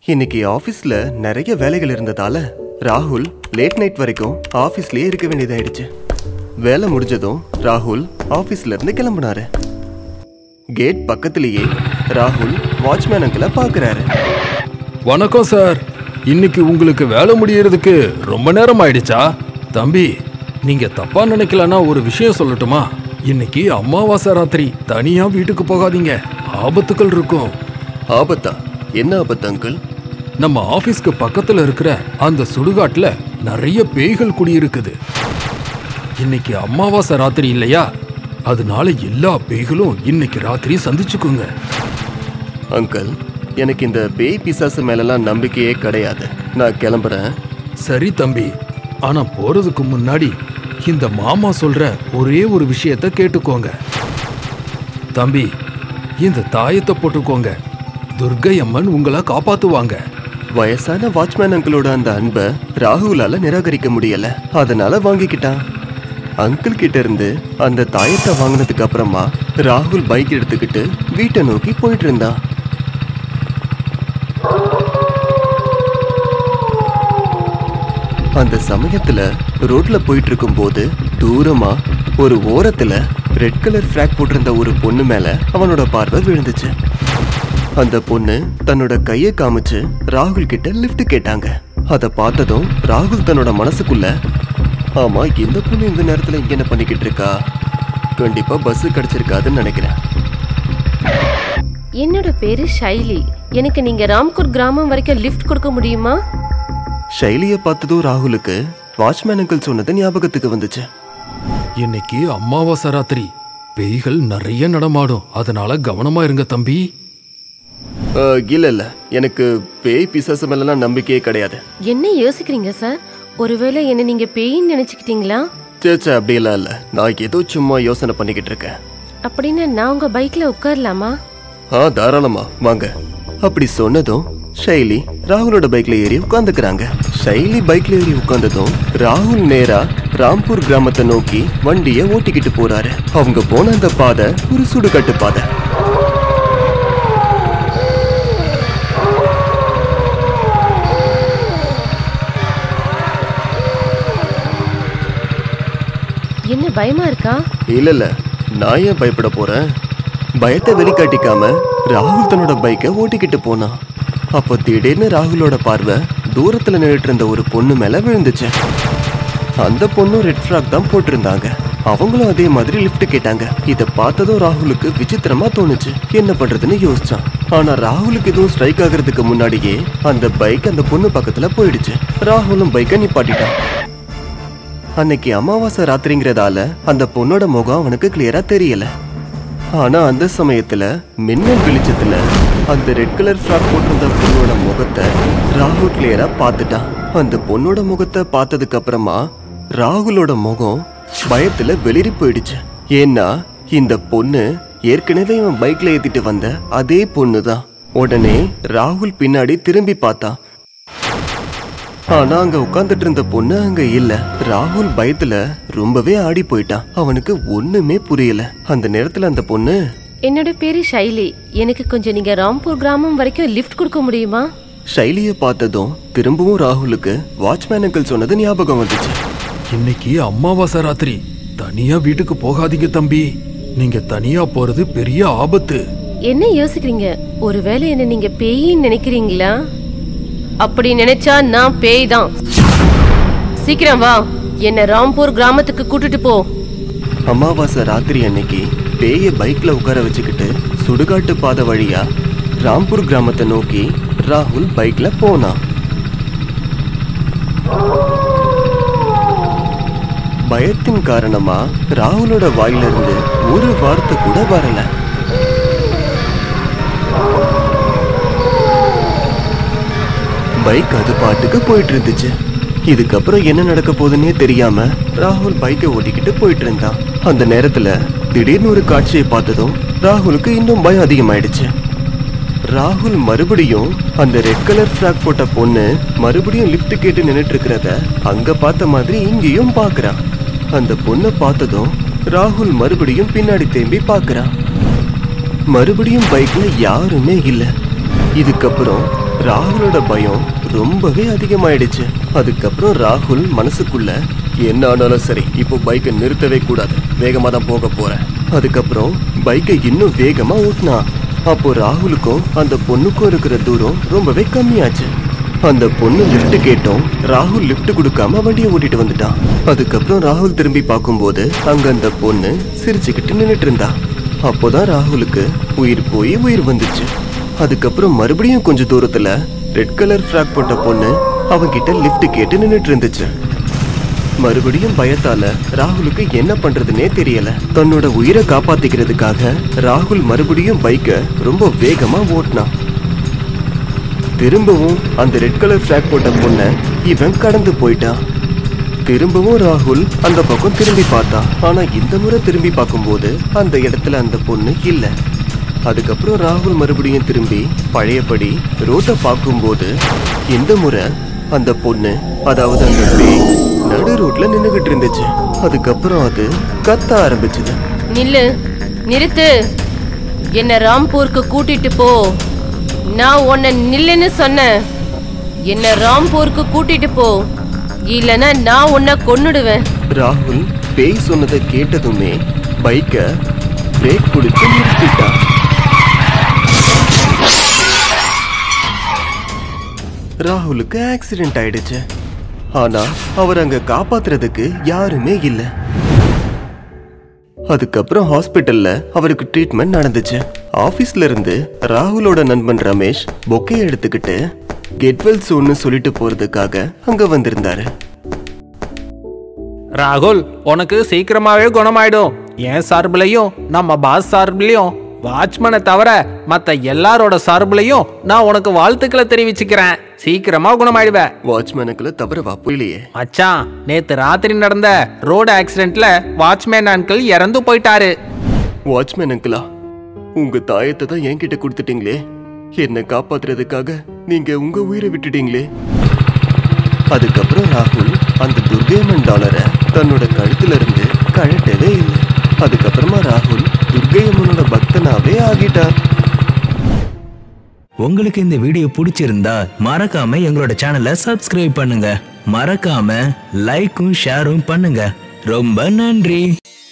இன்னைக்கு ஆபீஸ்ல நிறைய வேலைகள் இருந்ததால ராகுல் லேட் நைட் வரைக்கும் ஆபீஸ்லயே இருக்க வேண்டியதாயிடுச்சு வேலை முடிஞ்சதும் ராகுல் ஆபீஸ்ல இருந்து கிளம்புனாரு கேட் பக்கத்திலேயே ராகுல் வாட்ச்மேன் அங்கிள பாக்குறாரு வணக்கம் சார் இன்னைக்கு உங்களுக்கு வேலை முடியறதுக்கு ரொம்ப நேரம் ஆயிடுச்சா தம்பி நீங்க தப்பா நினைக்கலன்னா ஒரு விஷயம் சொல்லட்டுமா இன்னைக்கு அமாவாசை ராத்திரி தனியா வீட்டுக்கு போகாதீங்க ஆபத்துக்கள் இருக்கும் ஆபத்தா என்ன ஆபத்து அங்கிள் நம்ம ஆபீஸ்க்கு பக்கத்துல இருக்கிற அந்த சுடுகாட்டுல நிறைய பேய்கள் குடியிருக்குது இன்னைக்கு அமாவாசை ராத்திரி இல்லையா அதனால எல்லா பேய்களும் இன்னைக்கு ராத்திரி சந்திச்சுக்குங்க அங்கிள் எனக்கு இந்த பேய் பிசாசு மேலெல்லாம் நம்பிக்கையே கிடையாது நான் கிளம்புறேன் சரி தம்பி ஆனா போறதுக்கு முன்னாடி இந்த மாமா சொல்ற ஒரே ஒரு விஷயத்த கேட்டுக்கோங்க தம்பி இந்த தாயத்தை போட்டுக்கோங்க துர்கை அம்மன் உங்களை காப்பாத்துவாங்க வயசான வாட்ச்மேன் அங்கிளோட அந்த அன்பை ராகுலால நிராகரிக்க முடியல அதனால வாங்கிக்கிட்டான் அங்கிள் கிட்ட இருந்து அந்த தாயத்தை வாங்கினதுக்கு அப்புறமா ராகுல் பைக் எடுத்துக்கிட்டு வீட்டை நோக்கி போயிட்டு இருந்தான் அந்த சமயத்துல ரோட்ல போயிட்டு இருக்கும்போது தூரமா ஒரு ஓரத்துல ரெட் கலர் ஃபிராக் போட்டிருந்த ஒரு பொண்ணு மேல அவனோட பார்வை விழுந்துச்சு அந்த பொண்ணு தன்னோட கையை காமிச்சு ராகுல் கிட்ட லிஃப்ட் கேட்டாங்க அதை பார்த்ததும் ராகுல் தன்னோட மனசுக்குள்ள ஆமா இந்த பொண்ணு இந்த நேரத்துல இங்க என்ன பண்ணிக்கிட்டு இருக்கா கண்டிப்பா பஸ் கிடைச்சிருக்காதுன்னு நினைக்கிறேன் என்னோட பேரு ஷைலி எனக்கு நீங்க ராம்கூர் கிராமம் வரைக்கும் லிஃப்ட் கொடுக்க முடியுமா ஷைலிய பார்த்ததும் ராகுலுக்கு வாட்ச்மேன் அங்கிள் சொன்னது ஞாபகத்துக்கு வந்துச்சு இன்னைக்கு அமாவாசை ராத்திரி பேய்கள் நிறைய நடமாடும் அதனால கவனமா இருங்க தம்பி அஹ், இல்ல இல்ல எனக்கு பேய் பிசாசு மேலாம் நம்பிக்கையே கிடையாது என்ன யோசிக்கிறீங்க சார் ஒருவேளை என்ன நீங்க பேயின்னு நினைச்சுக்கிட்டீங்களா சேச்சா அப்படியெல்லாம் இல்ல நான் ஏதோ சும்மா யோசனை பண்ணிக்கிட்டு இருக்கேன் அப்படின்னு நான் உங்க பைக்ல உட்காரலாமா ஆ தாராளமா வாங்க அப்படி சொன்னதும் ஷைலி ராகுலோட பைக்ல ஏறி உட்காந்துக்கிறாங்க ஷைலி பைக்ல ஏறி உட்கார்ந்ததும் ராகுல் நேரா ராம்பூர் கிராமத்தை நோக்கி வண்டியை ஓட்டிக்கிட்டு போறாரு அவங்க போன அந்த பாதை ஒரு சுடுகாட்டு பாதை என்ன பயமா இருக்கா இல்ல இல்ல நான் ஏன் பயப்பட போறேன் பயத்தை வெளிக்காட்டிக்காம ராகுல் தன்னோட பைக்கை ஓட்டிக்கிட்டு போனான் அப்போ திடீர்னு ராகுலோட பார்வை தூரத்துல நின்றுட்டு இருந்த ஒரு பொண்ணு மேல விழுந்துச்சு அந்த பொண்ணும் ரெட் ஃப்ராக் தான் போட்டிருந்தாங்க அவங்களும் அதே மாதிரி லிஃப்ட் கேட்டாங்க இத பார்த்ததும் ராகுலுக்கு விசித்திரமா தோணுச்சு என்ன பண்றதுன்னு யோசிச்சான் ஆனா ராகுலுக்கு எதுவும் ஸ்ட்ரைக் ஆகுறதுக்கு முன்னாடியே அந்த பைக் அந்த பொண்ணு பக்கத்துல போயிடுச்சு ராகுலும் பைக்கை நிப்பாட்டிட்டான் அன்னைக்கு அமாவாசை ராத்திரிங்கிறதால அந்த பொண்ணோட முகம் அவனுக்கு கிளியரா தெரியல ஆனா அந்த சமயத்துல மின்னல் வெளிச்சத்துல அந்த ரெட் கலர் ஃப்ராக் போட்டிருந்த பொண்ணோட முகத்தை ராகுல் கிளியரா பார்த்துட்டான் அந்த பொண்ணோட முகத்தை பார்த்ததுக்கு அப்புறமா ராகுலோட முகம் பயத்துல வெளிரி போயிடுச்சு ஏன்னா இந்த பொண்ணு ஏற்கனவே இவன் பைக்ல ஏத்திட்டு வந்த அதே பொண்ணு தான் உடனே ராகுல் பின்னாடி திரும்பி பார்த்தான் ஆனா அங்க உட்கார்ந்துட்டு இருந்த பொண்ணு அங்க இல்ல ராகுல் பயத்துல ரொம்பவே ஆடி போயிட்டான் அவனுக்கு ஒண்ணுமே புரியல அந்த நேரத்துல அந்த பொண்ணு என்னோட பேரு ஷைலி எனக்கு கொஞ்சம் நீங்க ராம்பூர் கிராமம் வரைக்கும் லிஃப்ட் கொடுக்க முடியுமா ஷைலிய பார்த்ததும் திரும்பவும் ராகுலுக்கு வாட்ச்மேன் அங்கிள் சொன்னது ஞாபகம் வந்துச்சு இன்னைக்கு அமாவாசை ராத்திரி தனியா வீட்டுக்கு போகாதீங்க தம்பி நீங்க தனியா போறது பெரிய ஆபத்து என்ன யோசிக்கிறீங்க ஒருவேளை என்ன நீங்க பேயின்னு நினைக்கிறீங்களா அப்படி நினைச்சா நான் பேய் தான் சீக்கிரம் வா என்ன ராம்பூர் கிராமத்துக்கு கூட்டிட்டு போ அமாவாசை ராத்திரி அன்னைக்கு பேய பைக்ல உட்கார வச்சுக்கிட்டு சுடுகாட்டு பாதை வழியா ராம்பூர் கிராமத்தை நோக்கி ராகுல் பைக்ல போனான் பயத்தின் காரணமா ராகுலோட வாயில இருந்து ஒரு வார்த்தை கூட வரல பைக் அது பாட்டுக்கு போயிட்டு இருந்துச்சு இதுக்கப்புறம் என்ன நடக்க போகுதுன்னே தெரியாம ராகுல் பைக்கை ஓட்டிக்கிட்டு போயிட்டு இருந்தான் அந்த நேரத்துல திடீர்னு ஒரு காட்சியை பார்த்ததும் ராகுலுக்கு இன்னும் பயம் அதிகமாயிடுச்சு ராகுல் மறுபடியும் அந்த ரெட் கலர் ஃப்ராக் போட்ட பொண்ணு மறுபடியும் லிஃப்ட் கேட்டு நின்னுட்டு இருக்கிறத அங்க பார்த்த மாதிரி இங்கேயும் பார்க்கறான் அந்த பொண்ணை பார்த்ததும் ராகுல் மறுபடியும் பின்னாடி திரும்பி பார்க்கறான் மறுபடியும் பைக்ல யாருமே இல்ல இதுக்கப்புறம் ராகுலோட பயம் ரொம்பவே அதிகமாயிடுச்சு அதுக்கப்புறம் ராகுல் மனசுக்குள்ள என்ன ஆனாலும் சரி இப்போ பைக்கை நிறுத்தவே கூடாது வேகமா தான் போக போறேன் அதுக்கப்புறம் பைக்கை இன்னும் வேகமா ஓட்டினா அப்போ ராகுலுக்கும் அந்த பொண்ணுக்கும் இருக்கிற தூரம் ரொம்பவே கம்மியாச்சு அந்த பொண்ணு லிஃப்ட் கேட்டோம் ராகுல் லிஃப்ட் கொடுக்காம வண்டியை ஓட்டிட்டு வந்துட்டான் அதுக்கப்புறம் ராகுல் திரும்பி பார்க்கும்போது அங்க அந்த பொண்ணு சிரிச்சுக்கிட்டு நின்னுட்டு இருந்தா அப்போதான் ராகுலுக்கு உயிர் போய் உயிர் வந்துச்சு அதுக்கப்புறம் மறுபடியும் கொஞ்ச தூரத்துல ரெட் கலர் ஃப்ராக் போட்ட பொண்ணு அவங்கிட்ட லிஃப்ட் கேட்டு நின்னுட்டு இருந்துச்சு மறுபடியும் பயத்தால ராகுலுக்கு என்ன பண்றதுனே தெரியல தன்னோட உயிரை காப்பாத்திக்கிறதுக்காக ராகுல் மறுபடியும் பைக்கை ரொம்ப வேகமா ஓட்டினான் திரும்பவும் அந்த ரெட் கலர் ஃபிளாக் போட்ட பொண்ணை இவன் கடந்து போயிட்டான் திரும்பவும் ராகுல் அந்த பக்கம் திரும்பி பார்த்தான் ஆனா இந்த முறை திரும்பி பார்க்கும்போது அந்த இடத்துல அந்த பொண்ணு இல்ல அதுக்கப்புறம் ராகுல் மறுபடியும் திரும்பி பழையபடி ரோட்டை பார்க்கும்போது இந்த முறை அந்த பொண்ணு அதாவது அந்த பேய் நடு ரோட்ல நின்னுகிட்டு இருந்துச்சு அதுக்கப்புறம் அது கத்த ஆரம்பிச்சது நில்லு நிறுத்து என்ன ராம்பூருக்கு கூட்டிட்டு போ நான் உன்னை நில்லுன்னு சொன்னேன் என்ன ராம்பூருக்கு கூட்டிட்டு போ இல்லைன்னா நான் உன்னை கொன்னுடுவேன் ராகுல் பேய் சொன்னதை கேட்டதுமே பைக்கை பிரேக் பிடிச்சு நிறுத்திட்டான் ராகுலுக்கு ஆக்சிடென்ட் ஆயிடுச்சு ஆனா அவர் அங்க காப்பாத்துறதுக்கு யாருமே இல்ல அதுக்கப்புறம் ஹாஸ்பிட்டல்ல அவருக்கு ட்ரீட்மெண்ட் நடந்துச்சு ஆபீஸ்ல இருந்து ராகுலோட நண்பன் ரமேஷ் பொக்கே எடுத்துக்கிட்டு கெட்வெல் சூன்னு சொல்லிட்டு போறதுக்காக அங்க வந்திருந்தாரு ராகுல் உனக்கு சீக்கிரமாவே குணமாயிடும் என் சார்புலையும் நம்ம பாஸ் சார்புலையும் வாட்ச்மேனை தவிர மத்த எல்லாரோட சார்புலையும் நான் உனக்கு வாழ்த்துக்களை தெரிவிச்சுக்கிறேன் சீக்கிரமா குணமாயிடுவ வாட்ச்மேனுக்குள்ள தவறவா புரியலையே மச்சான் நேத்து ராத்திரி நடந்த ரோடு ஆக்சிடென்ட்ல வாட்ச்மேன் அங்கிள் இறந்து போயிட்டாரு வாட்ச்மேன் அங்கிளா உங்க தாயத்தை தான் என்கிட்ட கொடுத்துட்டீங்களே என்னை காப்பாத்துறதுக்காக நீங்க உங்க உயிரை விட்டுட்டீங்களே அதுக்கப்புறம் ராகுல் அந்த துர்கையம்மன் டாலரை தன்னோட கழுத்துல இருந்து கழட்டவே இல்லை அதுக்கப்புறமா ராகுல் துர்கையம்மனோட பக்தனாவே ஆகிட்டான் உங்களுக்கு இந்த வீடியோ பிடிச்சிருந்தா மறக்காம எங்களோட சேனலை சப்ஸ்கிரைப் பண்ணுங்க மறக்காம லைக்கும் ஷேரும் பண்ணுங்க ரொம்ப நன்றி